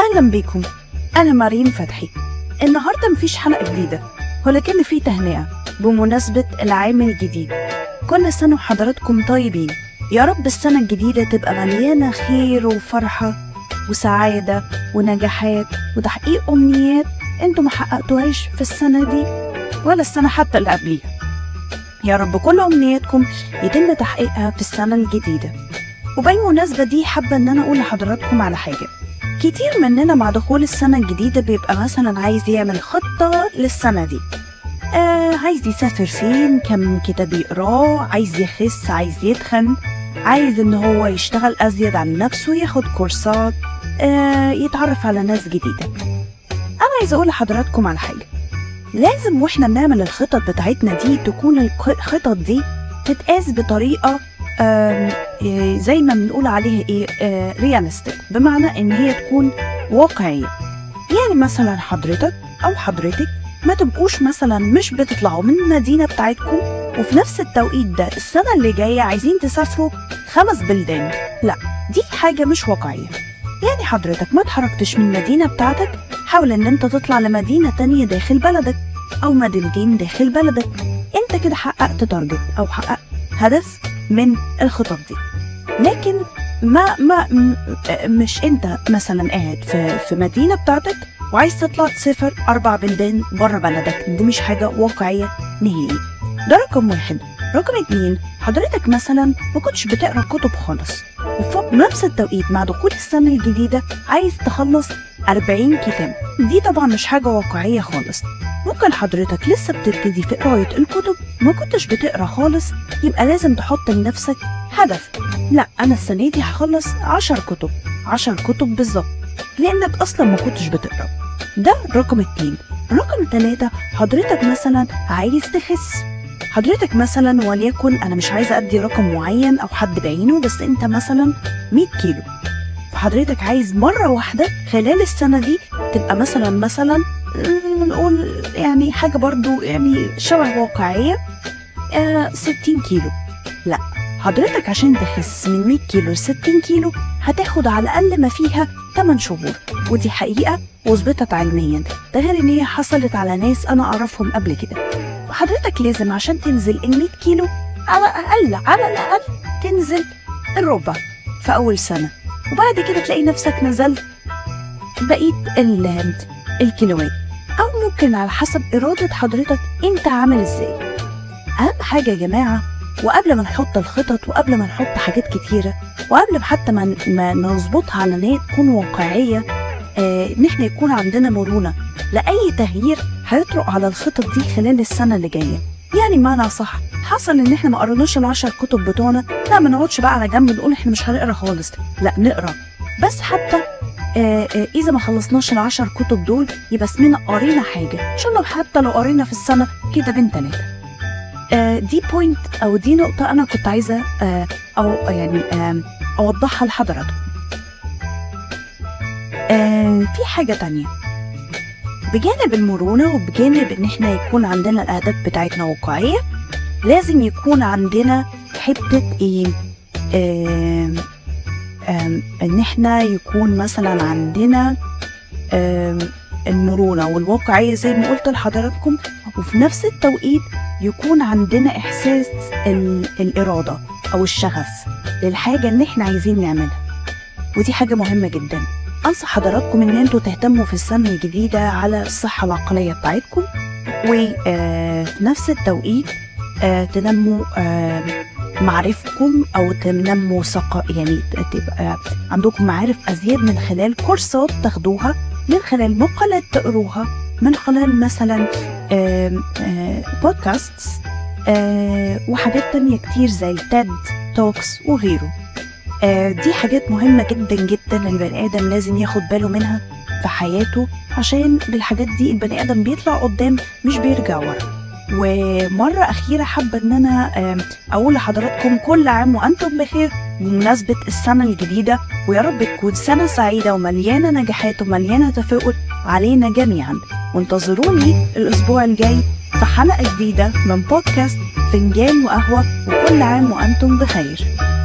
أهلا بيكم أنا مارين فتحي النهاردة مفيش حلقة جديدة ولكن في تهنئة بمناسبة العام الجديد كل سنة وحضراتكم طيبين يا رب السنة الجديدة تبقى مليانة خير وفرحة وسعادة ونجاحات وتحقيق أمنيات انتوا ما حققتوهاش في السنة دي ولا السنة حتى اللي قبليها يا رب كل أمنياتكم يتم تحقيقها في السنة الجديدة وبالمناسبة دي حابة إن أنا أقول لحضراتكم على حاجة كتير مننا مع دخول السنة الجديدة بيبقى مثلا عايز يعمل خطة للسنة دي آه عايز يسافر فين كم كتاب يقراه عايز يخس عايز يتخن عايز ان هو يشتغل ازيد عن نفسه ياخد كورسات آه يتعرف على ناس جديدة انا عايز اقول لحضراتكم على حاجة لازم واحنا بنعمل الخطط بتاعتنا دي تكون الخطط دي تتقاس بطريقة آم، إيه، زي ما بنقول عليها ايه رياليستيك بمعنى ان هي تكون واقعية يعني مثلا حضرتك او حضرتك ما تبقوش مثلا مش بتطلعوا من المدينة بتاعتكم وفي نفس التوقيت ده السنة اللي جاية عايزين تسافروا خمس بلدان لا دي حاجة مش واقعية يعني حضرتك ما اتحركتش من المدينة بتاعتك حاول ان انت تطلع لمدينة تانية داخل بلدك او مدينتين داخل بلدك انت كده حققت تارجت او حققت هدف من الخطط دي لكن ما ما م- مش انت مثلا قاعد في في مدينه بتاعتك وعايز تطلع تسافر اربع بلدان بره بلدك دي مش حاجه واقعيه نهائي ده رقم واحد رقم اتنين حضرتك مثلا ما كنتش بتقرا كتب خالص وفي نفس التوقيت مع دخول السنه الجديده عايز تخلص 40 كتاب دي طبعا مش حاجه واقعيه خالص ممكن حضرتك لسه بتبتدي في قرايه الكتب ما كنتش بتقرا خالص يبقى لازم تحط لنفسك هدف لا انا السنه دي هخلص 10 كتب 10 كتب بالظبط لانك اصلا ما كنتش بتقرا ده رقم اتنين رقم تلاتة حضرتك مثلا عايز تخس حضرتك مثلا وليكن انا مش عايزه ادي رقم معين او حد بعينه بس انت مثلا 100 كيلو فحضرتك عايز مره واحده خلال السنه دي تبقى مثلا مثلا مم، نقول يعني حاجه برضو يعني شبه واقعيه آه 60 كيلو لا حضرتك عشان تخس من 100 كيلو ل 60 كيلو هتاخد على الاقل ما فيها 8 شهور ودي حقيقه واثبتت علميا ده غير ان هي حصلت على ناس انا اعرفهم قبل كده وحضرتك لازم عشان تنزل ال 100 كيلو على الاقل على الاقل تنزل الربع في اول سنه وبعد كده تلاقي نفسك نزلت بقيه ال- الكيلوات او ممكن على حسب اراده حضرتك انت عامل ازاي اهم حاجه يا جماعه وقبل ما نحط الخطط وقبل ما نحط حاجات كتيره وقبل ما حتى ما ما نظبطها على ان هي تكون واقعيه آه، ان احنا يكون عندنا مرونه لاي تغيير هيطرق على الخطط دي خلال السنه اللي جايه يعني معنى صح حصل ان احنا ما قريناش العشر كتب بتوعنا لا ما نقعدش بقى على جنب نقول احنا مش هنقرا خالص لا نقرا بس حتى آه آه اذا ما خلصناش العشر كتب دول يبقى اسمنا قرينا حاجه ان شاء الله حتى لو قرينا في السنه كتابين ثلاثه آه دي بوينت او دي نقطه انا كنت عايزه آه او يعني آه اوضحها لحضراتكم آه في حاجه تانية بجانب المرونه وبجانب ان احنا يكون عندنا الاهداف بتاعتنا واقعيه لازم يكون عندنا حته ايه آم آم ان احنا يكون مثلا عندنا آم المرونه والواقعيه زي ما قلت لحضراتكم وفي نفس التوقيت يكون عندنا احساس ال- الاراده او الشغف للحاجه اللي احنا عايزين نعملها ودي حاجه مهمه جدا انصح حضراتكم ان انتوا تهتموا في السنه الجديده على الصحه العقليه بتاعتكم وفي نفس التوقيت آه، تنموا آه، معارفكم او تنموا ثقة يعني تبقى عندكم معارف ازيد من خلال كورسات تاخدوها من خلال مقالات تقروها من خلال مثلا آم، آه، بودكاست آه، وحاجات تانية كتير زي تيد توكس وغيره آه، دي حاجات مهمة جدا جدا البني آدم لازم ياخد باله منها في حياته عشان بالحاجات دي البني آدم بيطلع قدام مش بيرجع ورا ومرة أخيرة حابة إن أنا آم، أقول لحضراتكم كل عام وأنتم بخير بمناسبة السنة الجديدة ويا رب تكون سنة سعيدة ومليانة نجاحات ومليانة تفاؤل علينا جميعا وانتظروني الأسبوع الجاي في حلقة جديدة من بودكاست فنجان وقهوة وكل عام وأنتم بخير